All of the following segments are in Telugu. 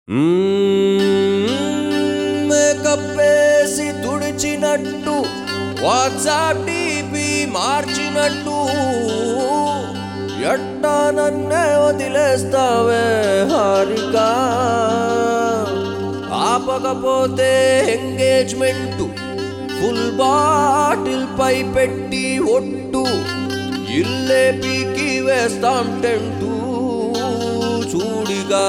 మేకప్ వేసి తుడిచినట్టు వాట్సాప్ టీపీ మార్చినట్టు ఎట్టా నన్నే వదిలేస్తావే హారిక ఆపకపోతే ఎంగేజ్మెంట్ ఫుల్ బాటిల్ పై పెట్టి ఒట్టు ఇల్లే పీకి వేస్తాం టెంటు చూడిగా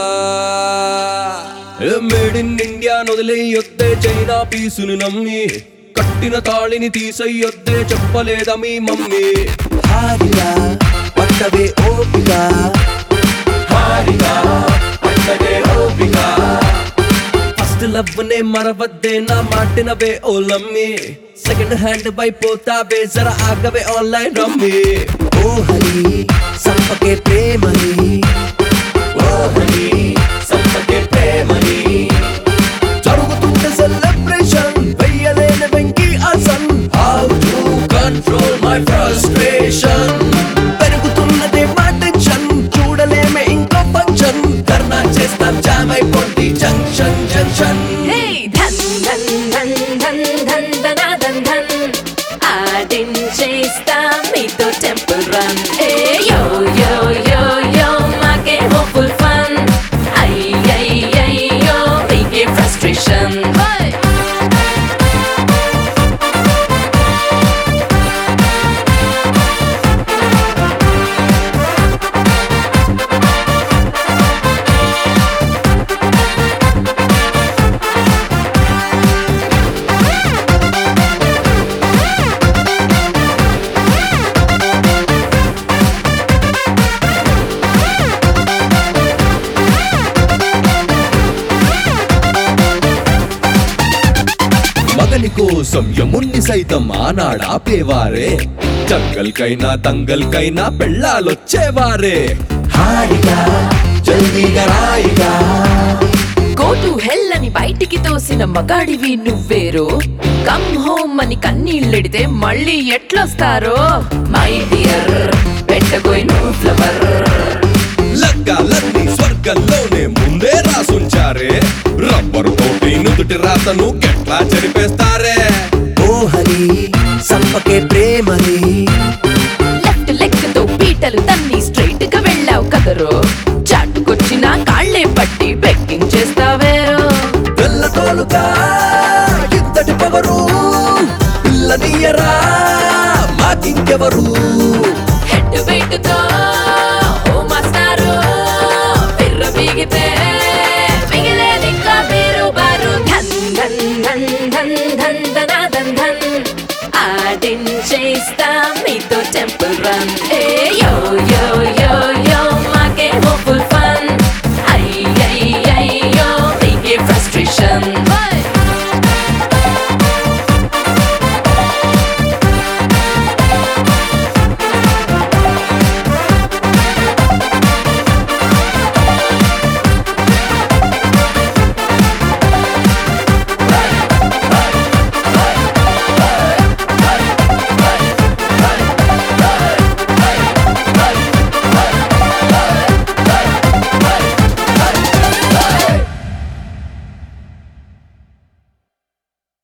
మేడ్ ఇన్ ఇండియా వదిలేయొద్దే చైనా పీసుని నమ్మి కట్టిన తాళిని తీసయ్యొద్దే చెప్పలేదా మీ మమ్మీ హారిగా పట్టవే ఓపిక హారిగా పట్టదే ఓపిక ఫస్ట్ లవ్ నే మరవద్దే నా మాటినవే ఓ లమ్మి సెకండ్ హ్యాండ్ పోతావే జర ఆగవే ఆన్లైన్ రమ్మి ఓ హరి సంపకే ప్రేమని ఓ హరి సంపకే ప్రేమని జరుగుతుంటే సెలబ్రేషన్ వెయ్యలేని వెంకీ అసన్ how to control my frustration పెరుగుతున్నదే మా టెన్షన్ చూడలేమే ఇంకో ఫంక్షన్ ధర్నా చేస్తాం జామ్ అయిపోండి జంక్షన్ జంక్షన్ Hey, ధన్ ధన్ ధన్ ధన్ ధన్ ధనా ధన్ ధన్ ఆడించేస్తా మీతో టెంపుల్ రన్ ఏ యో యో యో యో మాకే హోప్ఫుల్ ఫన్ ఐ ఐ ఐ యో మీకే ఫ్రస్ట్రేషన్ మగని కోసం యముణ్ణి సైతం ఆనాడాపేవారే జంగల్కైనా దంగల్కైనా పెళ్ళాలొచ్చేవారే హారిగా జల్దీగా రాయిగా గో టు హెల్ అని బయటికి తోసిన మగాడివి నువ్వేరో కమ్ హోమ్ అని కన్నీళ్ళెడితే మళ్ళీ ఎట్లొస్తారో మై డియర్ పెట్టబోయి నువ్వు ఫ్లవర్ లగ్గాలన్నీ స్వర్గంలోనే ముందే రాసుంచారే రబ్బరు తోటి నుదుటి రాతను గెట్లా చెరిపేస్తారే ఓ హరి సంపకే ప్రేమని లెఫ్ట్ లెగ్ తో పీటలు తన్ని స్ట్రైట్ గా వెళ్ళావు కదరో చాటుకొచ్చిన కాళ్ళే పట్టి బెక్కింగ్ చేస్తావేరో తెల్ల తోలుగా ఇంతటి పవరు పిల్లనియరా మాకింకెవరు హెడ్ వెయిట్ తో